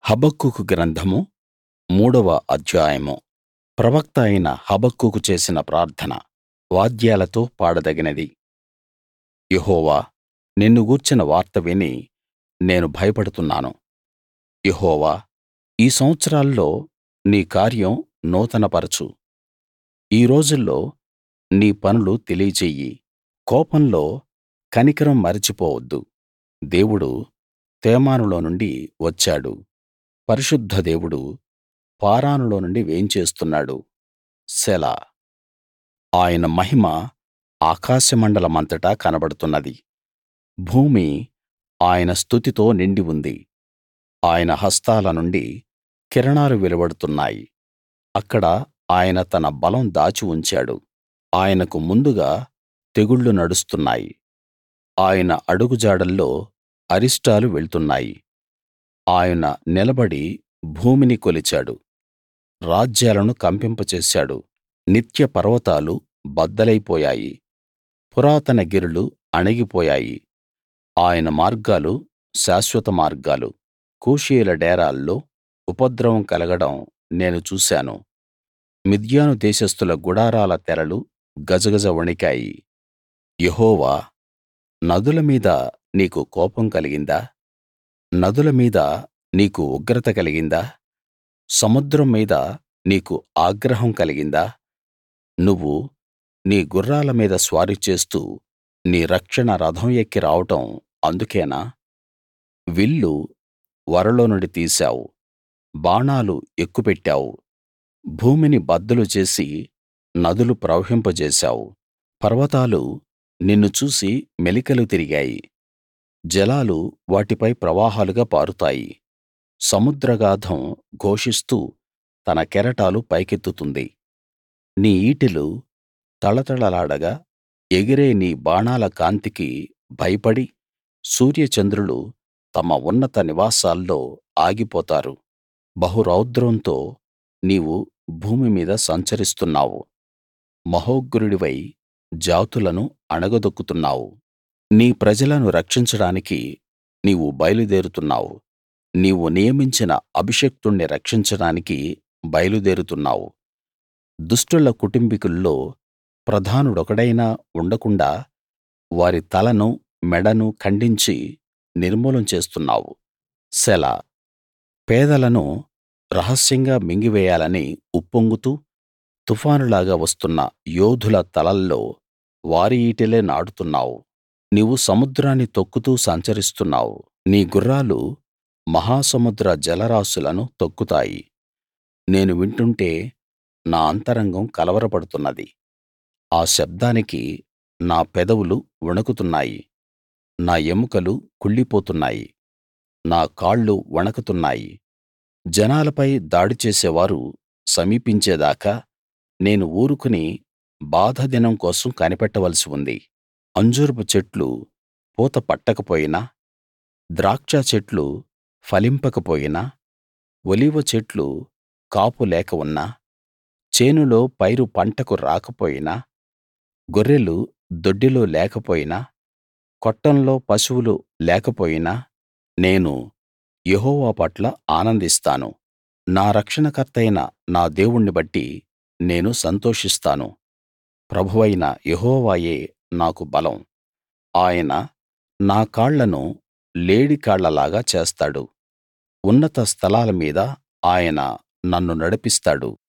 హబక్కూకు గ్రంథము మూడవ అధ్యాయము ప్రవక్త అయిన హబక్కూకు చేసిన ప్రార్థన వాద్యాలతో పాడదగినది యెహోవా నిన్ను గూర్చిన వార్త విని నేను భయపడుతున్నాను యెహోవా ఈ సంవత్సరాల్లో నీ కార్యం నూతన పరచు ఈ రోజుల్లో నీ పనులు తెలియచెయ్యి కోపంలో కనికరం మరచిపోవద్దు దేవుడు తేమానులో నుండి వచ్చాడు పరిశుద్ధ దేవుడు పారానులో నుండి వేంచేస్తున్నాడు సెలా ఆయన మహిమ ఆకాశమండలమంతటా కనబడుతున్నది భూమి ఆయన స్తుతితో నిండి ఉంది ఆయన హస్తాల నుండి కిరణాలు వెలువడుతున్నాయి అక్కడ ఆయన తన బలం దాచి ఉంచాడు ఆయనకు ముందుగా తెగుళ్లు నడుస్తున్నాయి ఆయన అడుగుజాడల్లో అరిష్టాలు వెళ్తున్నాయి ఆయన నిలబడి భూమిని కొలిచాడు రాజ్యాలను కంపింపచేశాడు నిత్య పర్వతాలు బద్దలైపోయాయి పురాతన గిరులు అణిగిపోయాయి ఆయన మార్గాలు శాశ్వత మార్గాలు కూషీయుల డేరాల్లో ఉపద్రవం కలగడం నేను చూశాను మిద్యాను దేశస్థుల గుడారాల తెరలు గజగజ వణికాయి యెహోవా నదుల మీద నీకు కోపం కలిగిందా నదుల మీద నీకు ఉగ్రత కలిగిందా సముద్రం మీద నీకు ఆగ్రహం కలిగిందా నువ్వు నీ గుర్రాల మీద స్వారీ చేస్తూ నీ రక్షణ రథం ఎక్కి రావడం అందుకేనా విల్లు వరలో నుండి తీశావు బాణాలు ఎక్కుపెట్టావు భూమిని బద్దలు చేసి నదులు ప్రవహింపజేశావు పర్వతాలు నిన్ను చూసి మెలికలు తిరిగాయి జలాలు వాటిపై ప్రవాహాలుగా పారుతాయి సముద్రగాధం ఘోషిస్తూ తన కెరటాలు పైకెత్తుతుంది నీ ఈటెలు తళతళలాడగా ఎగిరే నీ బాణాల కాంతికి భయపడి సూర్యచంద్రులు తమ ఉన్నత నివాసాల్లో ఆగిపోతారు బహు రౌద్రంతో నీవు భూమి మీద సంచరిస్తున్నావు మహోగ్రుడివై జాతులను అణగదొక్కుతున్నావు నీ ప్రజలను రక్షించడానికి నీవు బయలుదేరుతున్నావు నీవు నియమించిన అభిషిక్తుణ్ణి రక్షించడానికి బయలుదేరుతున్నావు దుష్టుల కుటుంబికుల్లో ప్రధానుడొకడైనా ఉండకుండాా వారి తలను మెడను ఖండించి నిర్మూలం చేస్తున్నావు సెలా పేదలను రహస్యంగా మింగివేయాలని ఉప్పొంగుతూ తుఫానులాగా వస్తున్న యోధుల తలల్లో వారి ఈటెలే నాటుతున్నావు నీవు సముద్రాన్ని తొక్కుతూ సంచరిస్తున్నావు నీ గుర్రాలు మహాసముద్ర జలరాసులను తొక్కుతాయి నేను వింటుంటే నా అంతరంగం కలవరపడుతున్నది ఆ శబ్దానికి నా పెదవులు వణుకుతున్నాయి నా ఎముకలు కుళ్ళిపోతున్నాయి నా కాళ్ళు వణకుతున్నాయి జనాలపై దాడి చేసేవారు సమీపించేదాకా నేను ఊరుకుని బాధ దినం కోసం కనిపెట్టవలసి ఉంది అంజూరపు చెట్లు పూత పట్టకపోయినా ద్రాక్ష చెట్లు ఫలింపకపోయినా ఒలీవ చెట్లు కాపు లేక ఉన్నా చేనులో పైరు పంటకు రాకపోయినా గొర్రెలు దొడ్డిలో లేకపోయినా కొట్టంలో పశువులు లేకపోయినా నేను యెహోవా పట్ల ఆనందిస్తాను నా రక్షణకర్తయైన నా దేవుణ్ణి బట్టి నేను సంతోషిస్తాను ప్రభువైన యెహోవాయే నాకు బలం ఆయన నా కాళ్లను లేడి కాళ్లలాగా చేస్తాడు ఉన్నత స్థలాల మీద ఆయన నన్ను నడిపిస్తాడు